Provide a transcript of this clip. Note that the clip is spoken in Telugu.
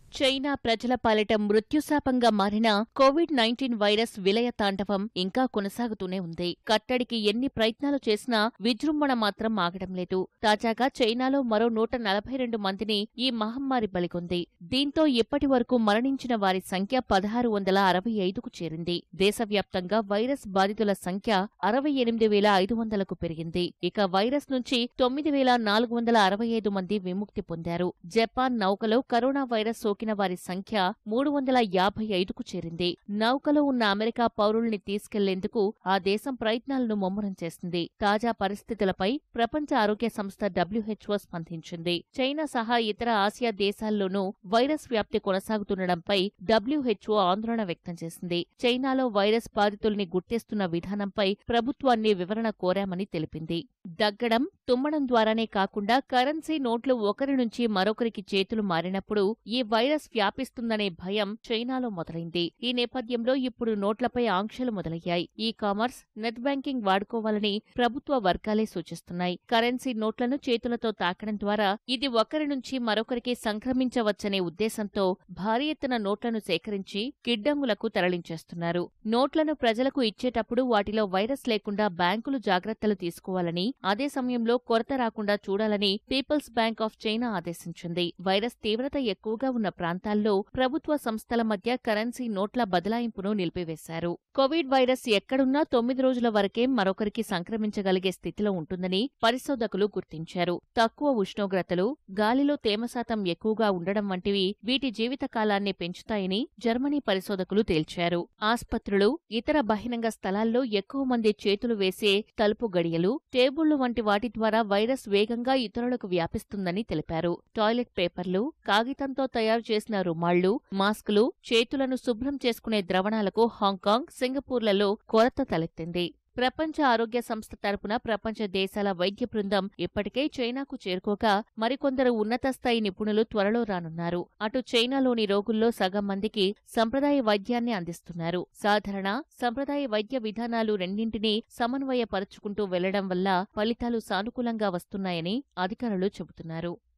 చైనా ప్రజల పాలిట మృత్యుశాపంగా మారిన కోవిడ్ నైన్టీన్ వైరస్ విలయ తాండవం ఇంకా కొనసాగుతూనే ఉంది కట్టడికి ఎన్ని ప్రయత్నాలు చేసినా విజృంభణ మాత్రం ఆగడం లేదు తాజాగా చైనాలో మరో నూట నలభై రెండు మందిని ఈ మహమ్మారి బలిగొంది దీంతో ఇప్పటి వరకు మరణించిన వారి సంఖ్య పదహారు వందల అరవై ఐదుకు చేరింది దేశవ్యాప్తంగా వైరస్ బాధితుల సంఖ్య అరవై ఎనిమిది వేల ఐదు వందలకు పెరిగింది ఇక వైరస్ నుంచి తొమ్మిది వేల నాలుగు వందల అరవై ఐదు మంది విముక్తి పొందారు జపాన్ నౌకలో కరోనా వైరస్ సోకిన వారి సంఖ్య మూడు వందల యాభై ఐదుకు చేరింది నౌకలో ఉన్న అమెరికా పౌరుల్ని తీసుకెళ్లేందుకు ఆ దేశం ప్రయత్నాలను ముమ్మరం చేసింది తాజా పరిస్థితులపై ప్రపంచ ఆరోగ్య సంస్థ డబ్ల్యూహెచ్ఓ స్పందించింది చైనా సహా ఇతర ఆసియా దేశాల్లోనూ వైరస్ వ్యాప్తి కొనసాగుతుండటంపై డబ్ల్యూహెచ్ఓ ఆందోళన వ్యక్తం చేసింది చైనాలో వైరస్ బాధితుల్ని గుర్తిస్తున్న విధానంపై ప్రభుత్వాన్ని వివరణ కోరామని తెలిపింది దగ్గడం తుమ్మడం ద్వారానే కాకుండా కరెన్సీ నోట్లు ఒకరి నుంచి మరొకరికి చేతులు మారినప్పుడు ఈ వైరస్ వ్యాపిస్తుందనే భయం చైనాలో మొదలైంది ఈ నేపథ్యంలో ఇప్పుడు నోట్లపై ఆంక్షలు మొదలయ్యాయి ఈ కామర్స్ నెట్ బ్యాంకింగ్ వాడుకోవాలని ప్రభుత్వ వర్గాలే సూచిస్తున్నాయి కరెన్సీ నోట్లను చేతులతో తాకడం ద్వారా ఇది ఒకరి నుంచి మరొకరికి సంక్రమించవచ్చనే ఉద్దేశంతో భారీ ఎత్తున నోట్లను సేకరించి కిడ్డంగులకు తరలించేస్తున్నారు నోట్లను ప్రజలకు ఇచ్చేటప్పుడు వాటిలో వైరస్ లేకుండా బ్యాంకులు జాగ్రత్తలు తీసుకోవాలని అదే సమయంలో కొరత రాకుండా చూడాలని పీపుల్స్ బ్యాంక్ ఆఫ్ చైనా ఆదేశించింది వైరస్ తీవ్రత ఎక్కువగా ఉన్న ప్రాంతాల్లో ప్రభుత్వ సంస్థల మధ్య కరెన్సీ నోట్ల బదలాయింపును నిలిపివేశారు కోవిడ్ వైరస్ ఎక్కడున్నా తొమ్మిది రోజుల వరకే మరొకరికి సంక్రమించగలిగే స్థితిలో ఉంటుందని పరిశోధకులు గుర్తించారు తక్కువ ఉష్ణోగ్రతలు గాలిలో తేమ శాతం ఎక్కువగా ఉండడం వంటివి వీటి జీవితకాలాన్ని పెంచుతాయని జర్మనీ పరిశోధకులు తేల్చారు ఆస్పత్రులు ఇతర బహిరంగ స్థలాల్లో ఎక్కువ మంది చేతులు వేసే తలుపు గడియలు టేబుళ్లు వంటి వాటి ద్వారా వైరస్ వేగంగా ఇతరులకు వ్యాపిస్తుందని తెలిపారు టాయిలెట్ పేపర్లు కాగితంతో తయారు చేసిన రుమాళ్లు మాస్కులు చేతులను శుభ్రం చేసుకునే ద్రవణాలకు హాంకాంగ్ సింగపూర్లలో కొరత తలెత్తింది ప్రపంచ ఆరోగ్య సంస్థ తరపున ప్రపంచ దేశాల వైద్య బృందం ఇప్పటికే చైనాకు చేరుకోగా మరికొందరు ఉన్నత స్థాయి నిపుణులు త్వరలో రానున్నారు అటు చైనాలోని రోగుల్లో సగం మందికి సంప్రదాయ వైద్యాన్ని అందిస్తున్నారు సాధారణ సంప్రదాయ వైద్య విధానాలు రెండింటినీ సమన్వయపరుచుకుంటూ వెళ్లడం వల్ల ఫలితాలు సానుకూలంగా వస్తున్నాయని అధికారులు చెబుతున్నారు